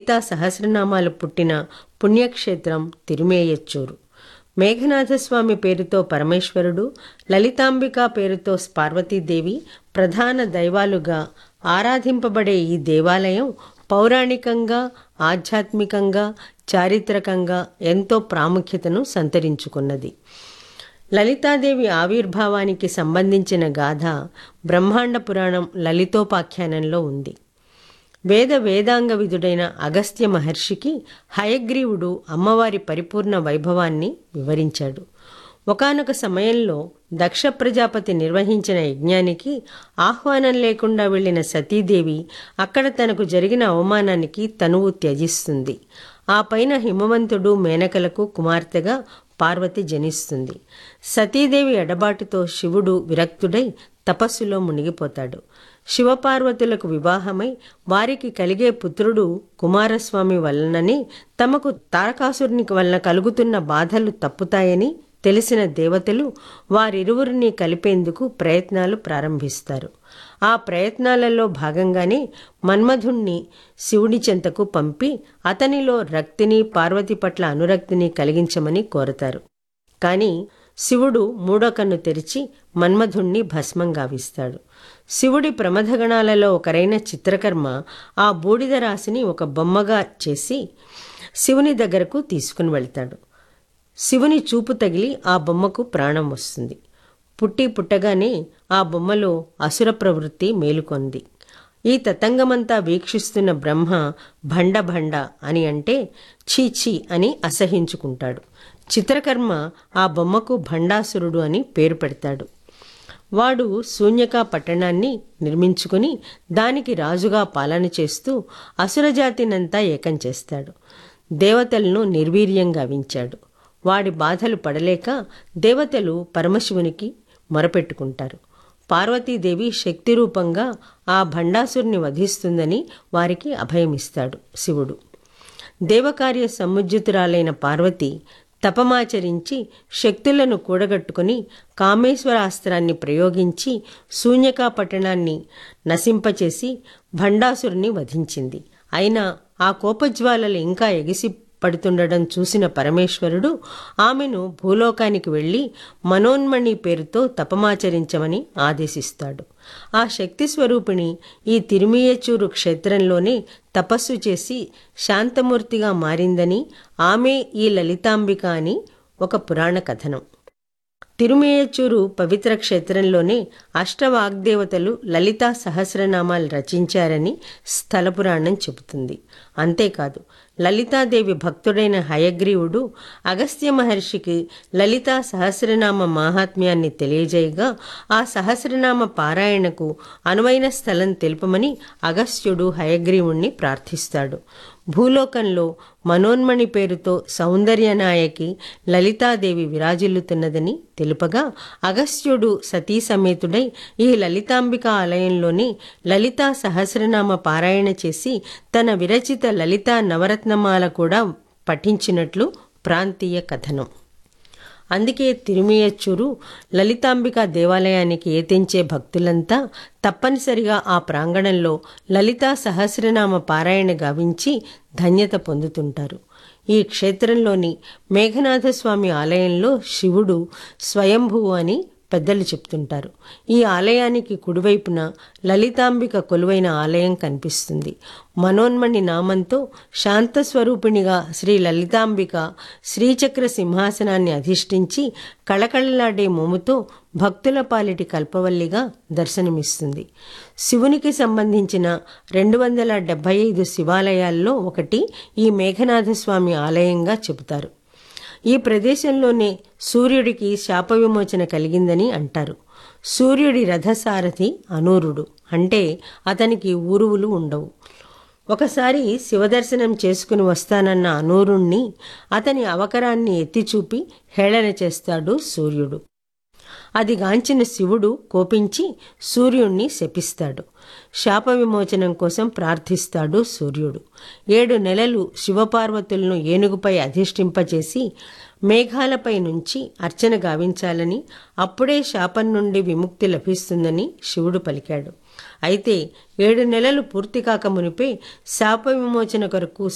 లలితా సహస్రనామాలు పుట్టిన పుణ్యక్షేత్రం తిరుమేయచ్చూరు మేఘనాథస్వామి పేరుతో పరమేశ్వరుడు లలితాంబిక పేరుతో పార్వతీదేవి ప్రధాన దైవాలుగా ఆరాధింపబడే ఈ దేవాలయం పౌరాణికంగా ఆధ్యాత్మికంగా చారిత్రకంగా ఎంతో ప్రాముఖ్యతను సంతరించుకున్నది లలితాదేవి ఆవిర్భావానికి సంబంధించిన గాథ బ్రహ్మాండ పురాణం లలితోపాఖ్యానంలో ఉంది వేద వేదాంగ విధుడైన అగస్త్య మహర్షికి హయగ్రీవుడు అమ్మవారి పరిపూర్ణ వైభవాన్ని వివరించాడు ఒకనొక సమయంలో దక్ష ప్రజాపతి నిర్వహించిన యజ్ఞానికి ఆహ్వానం లేకుండా వెళ్లిన సతీదేవి అక్కడ తనకు జరిగిన అవమానానికి తనువు త్యజిస్తుంది ఆ పైన హిమవంతుడు మేనకలకు కుమార్తెగా పార్వతి జనిస్తుంది సతీదేవి ఎడబాటుతో శివుడు విరక్తుడై తపస్సులో మునిగిపోతాడు శివపార్వతులకు వివాహమై వారికి కలిగే పుత్రుడు కుమారస్వామి వలనని తమకు తారకాసురుని వలన కలుగుతున్న బాధలు తప్పుతాయని తెలిసిన దేవతలు వారిరువురిని కలిపేందుకు ప్రయత్నాలు ప్రారంభిస్తారు ఆ ప్రయత్నాలలో భాగంగానే మన్మధుణ్ణి శివుడి చెంతకు పంపి అతనిలో రక్తిని పార్వతి పట్ల అనురక్తిని కలిగించమని కోరతారు కానీ శివుడు మూడో కన్ను తెరిచి మన్మధుణ్ణి భస్మం గావిస్తాడు శివుడి ప్రమథగణాలలో ఒకరైన చిత్రకర్మ ఆ బూడిద రాశిని ఒక బొమ్మగా చేసి శివుని దగ్గరకు తీసుకుని వెళ్తాడు శివుని చూపు తగిలి ఆ బొమ్మకు ప్రాణం వస్తుంది పుట్టి పుట్టగానే ఆ బొమ్మలో అసుర ప్రవృత్తి మేలుకొంది ఈ తతంగమంతా వీక్షిస్తున్న బ్రహ్మ భండ భండ అని అంటే చీచీ అని అసహించుకుంటాడు చిత్రకర్మ ఆ బొమ్మకు భండాసురుడు అని పేరు పెడతాడు వాడు శూన్యకా పట్టణాన్ని నిర్మించుకుని దానికి రాజుగా పాలన చేస్తూ అసురజాతినంతా ఏకం చేస్తాడు దేవతలను నిర్వీర్యం గావించాడు వాడి బాధలు పడలేక దేవతలు పరమశివునికి మొరపెట్టుకుంటారు పార్వతీదేవి శక్తి రూపంగా ఆ భండాసురుని వధిస్తుందని వారికి అభయమిస్తాడు శివుడు దేవకార్య సముజ్జితురాలైన పార్వతి తపమాచరించి శక్తులను కూడగట్టుకుని కామేశ్వరాస్త్రాన్ని ప్రయోగించి శూన్యకా పట్టణాన్ని నశింపచేసి భండాసురుని వధించింది అయినా ఆ కోపజ్వాలలు ఇంకా ఎగిసి పడుతుండడం చూసిన పరమేశ్వరుడు ఆమెను భూలోకానికి వెళ్ళి మనోన్మణి పేరుతో తపమాచరించమని ఆదేశిస్తాడు ఆ శక్తి స్వరూపిణి ఈ తిరుమియచూరు క్షేత్రంలోనే తపస్సు చేసి శాంతమూర్తిగా మారిందని ఆమె ఈ లలితాంబిక అని ఒక పురాణ కథనం తిరుమేయచూరు పవిత్ర క్షేత్రంలోనే అష్టవాగ్దేవతలు లలితా సహస్రనామాలు రచించారని స్థల పురాణం చెబుతుంది అంతేకాదు లలితాదేవి భక్తుడైన హయగ్రీవుడు అగస్త్య మహర్షికి లలితా సహస్రనామ మాహాత్మ్యాన్ని తెలియజేయగా ఆ సహస్రనామ పారాయణకు అనువైన స్థలం తెలుపమని అగస్త్యుడు హయగ్రీవుణ్ణి ప్రార్థిస్తాడు భూలోకంలో మనోన్మణి పేరుతో సౌందర్యనాయకి లలితాదేవి విరాజిల్లుతున్నదని తెలుపగా అగస్త్యుడు సతీ సమేతుడై ఈ లలితాంబిక ఆలయంలోని లలితా సహస్రనామ పారాయణ చేసి తన విరచిత లలితా నవరత్నమాల కూడా పఠించినట్లు ప్రాంతీయ కథనం అందుకే తిరుమియచ్చూరు లలితాంబిక దేవాలయానికి ఏతించే భక్తులంతా తప్పనిసరిగా ఆ ప్రాంగణంలో లలితా సహస్రనామ పారాయణ గావించి ధన్యత పొందుతుంటారు ఈ క్షేత్రంలోని మేఘనాథస్వామి ఆలయంలో శివుడు స్వయంభువు అని పెద్దలు చెప్తుంటారు ఈ ఆలయానికి కుడివైపున లలితాంబిక కొలువైన ఆలయం కనిపిస్తుంది మనోన్మణి నామంతో శాంతస్వరూపిణిగా శ్రీ లలితాంబిక శ్రీచక్ర సింహాసనాన్ని అధిష్ఠించి కళకళలాడే మోముతో భక్తుల పాలిటి కల్పవల్లిగా దర్శనమిస్తుంది శివునికి సంబంధించిన రెండు వందల డెబ్బై ఐదు శివాలయాల్లో ఒకటి ఈ మేఘనాథస్వామి ఆలయంగా చెబుతారు ఈ ప్రదేశంలోనే సూర్యుడికి శాప విమోచన కలిగిందని అంటారు సూర్యుడి రథసారథి అనూరుడు అంటే అతనికి ఊరువులు ఉండవు ఒకసారి శివదర్శనం చేసుకుని వస్తానన్న అనూరుణ్ణి అతని అవకరాన్ని ఎత్తిచూపి హేళన చేస్తాడు సూర్యుడు అది గాంచిన శివుడు కోపించి సూర్యుణ్ణి శపిస్తాడు శాప విమోచనం కోసం ప్రార్థిస్తాడు సూర్యుడు ఏడు నెలలు శివపార్వతులను ఏనుగుపై అధిష్ఠింపచేసి మేఘాలపై నుంచి అర్చన గావించాలని అప్పుడే శాపం నుండి విముక్తి లభిస్తుందని శివుడు పలికాడు అయితే ఏడు నెలలు పూర్తి కాక మునిపే శాప విమోచన కొరకు